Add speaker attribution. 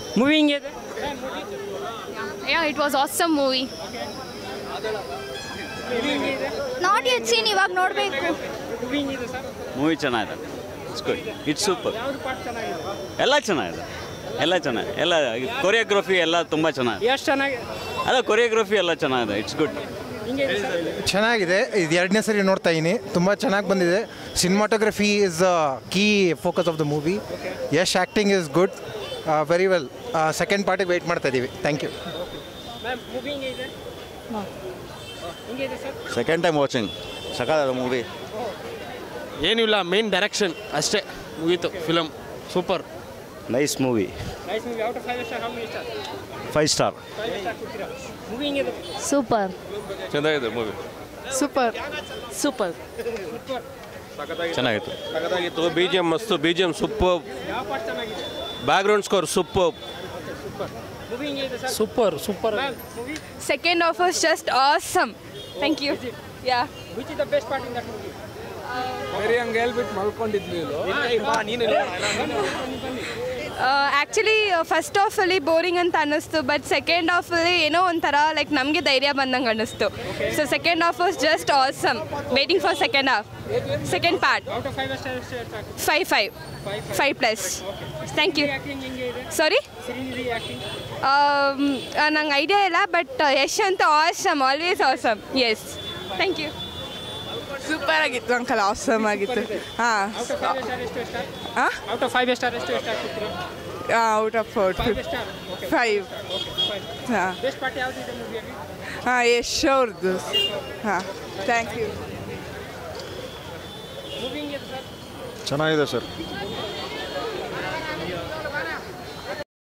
Speaker 1: Movie ಹಿಂಗಿದೆ
Speaker 2: Yeah, it was awesome movie. Not yet seen ಇವಾಗ ನೋಡಬೇಕು
Speaker 1: ಮೂವಿ ಹಿಂಗಿದೆ ಸರ್
Speaker 3: ಮೂವಿ ಚೆನ್ನಾಗಿದೆ ಇಟ್ಸ್ ಗುಡ್ ಇಟ್ಸ್ ಸೂಪರ್
Speaker 1: ಯಾವ್ದು ಪಾರ್ಟ್ ಚೆನ್ನಾಗಿದೆ
Speaker 3: ಎಲ್ಲ ಚೆನ್ನಾಗಿದೆ ಎಲ್ಲ ಚೆನ್ನಾಗಿದೆ ಎಲ್ಲ ಕೊರಿಯೋಗ್ರಫಿ ಎಲ್ಲ ತುಂಬ ಚೆನ್ನಾಗಿದೆ
Speaker 1: ಎಷ್ಟು ಚೆನ್ನಾಗಿದೆ
Speaker 3: ಅಲ್ಲ ಕೊರಿಯೋಗ್ರಫಿ ಎಲ್ಲ ಚೆನ್ನಾಗಿದೆ ಇಟ್ಸ್ ಗುಡ್
Speaker 1: ಹಿಂಗೆ ಇದೆ ಸರ್
Speaker 4: ಚೆನ್ನಾಗಿದೆ ಇದು ಎರಡನೇ ಸರಿ ನೋಡ್ತಾ ಇದ್ದೀನಿ ತುಂಬ ಚೆನ್ನಾಗಿ ಬಂದಿದೆ cinematography is key focus of the movie Yash acting is good very well second ಪಾರ್ಟಿಗೆ ವೆಯ್ಟ್ ಮಾಡ್ತಾ ಇದ್ದೀವಿ ಥ್ಯಾಂಕ್ ಯು
Speaker 1: ಮ್ಯಾಮ್ ಮೂವಿ ಹಿಂಗೆ ಇದೆ ಹಿಂಗೆ ಇದೆ ಸರ್
Speaker 5: ಸೆಕೆಂಡ್ ಟೈಮ್ ವಾಚಿಂಗ್ ಸಕಾಲ ಮೂವಿ
Speaker 6: ಏನಿಲ್ಲ ಮೇನ್ ಡೈರೆಕ್ಷನ್ ಅಷ್ಟೇ ಮುಗೀತು film super
Speaker 5: nice movie
Speaker 1: nice movie out of five star how many star
Speaker 5: five star
Speaker 1: five star ಕೊಡ್ತೀರಾ ಮೂವಿ ಹಿಂಗಿದೆ
Speaker 2: ಸೂಪರ್
Speaker 6: ಚೆನ್ನಾಗಿದೆ ಮೂವಿ
Speaker 2: ಸೂಪರ್ ಸೂಪರ್
Speaker 5: ಚೆನ್ನಾಗಿತ್ತು
Speaker 6: ಸಖತ್ತಾಗಿತ್ತು ಬಿ ಜಿ ಎಮ್ ಮಸ್ತು ಬಿ ಜಿ ಎಮ್ ಸೂಪರ್
Speaker 1: ಯಾವ part ಚೆನ್ನಾಗಿದೆ
Speaker 6: ಬ್ಯಾಕ್ಗ್ರೌಂಡ್ ಸ್ಕೋರ್ ಸೂಪರ್
Speaker 1: ಮೂವಿ ಹಿಂಗೆ ಇದೆ sir
Speaker 6: super super
Speaker 1: ma'am movie
Speaker 2: second half was just awesome thank you yeah
Speaker 1: which is the best part in that movie
Speaker 6: ಬೇರೆ ಹಂಗೆ ಹೇಳ್ಬಿಟ್ಟು ಮಲ್ಕೊಂಡಿದ್ವಿ
Speaker 2: actually first ಹಾಫಲ್ಲಿ boring ಅಂತ ಅನ್ನಿಸ್ತು ಬಟ್ ಸೆಕೆಂಡ್ ಹಾಫಲ್ಲಿ ಏನೋ ಒಂಥರ ಲೈಕ್ ನಮಗೆ ಧೈರ್ಯ ಬಂದಂಗೆ ಅನ್ನಿಸ್ತು so second half was just awesome waiting for second half second part
Speaker 1: out of five star ಎಷ್ಟು ಎಷ್ಟು ಹಾಕಿ
Speaker 2: five five five plus thank you
Speaker 1: acting ಹೆಂಗೆ ಇದೆ
Speaker 2: ಸಾರಿ
Speaker 1: ಸಿರಿಲಿ ಆ್ಯಕ್ಟಿಂಗ್
Speaker 2: ನಂಗೆ ಐಡಿಯಾ ಇಲ್ಲ ಬಟ್ ಯಶ್ ಅಂತ awesome always awesome yes thank you
Speaker 7: super ಆಗಿತ್ತು uncle awesome ಆಗಿತ್ತು ಹಾಂ
Speaker 1: ಔಟ್ ಆಫ್ ಫೈವ್ ಸ್ಟಾರ್ ಎಷ್ಟು ಸ್ಟಾರ್
Speaker 7: ಹಾಂ
Speaker 1: ಔಟ್ ಆಫ್ ಫೈವ್ ಸ್ಟಾರ್ ಎಷ್ಟು ಎಷ್ಟು ಹಾಕ್ತೀರಾ
Speaker 7: out of four
Speaker 1: five star okay
Speaker 7: five
Speaker 1: okay fine
Speaker 7: ಹಾಂ
Speaker 1: ಬೆಸ್ಟ್ ಪಾರ್ಟ್ ಯಾವ್ದು ಇದೆ ಮೂವಿಯಲ್ಲಿ
Speaker 7: ಹಾಂ ಯಶ್ ಅವ್ರದ್ದು ಹಾಂ ಥ್ಯಾಂಕ್ ಯು
Speaker 1: ಮೂವಿ ಹಿಂಗಿದೆ ಸರ್
Speaker 5: ಚೆನ್ನಾಗಿದೆ ಸರ್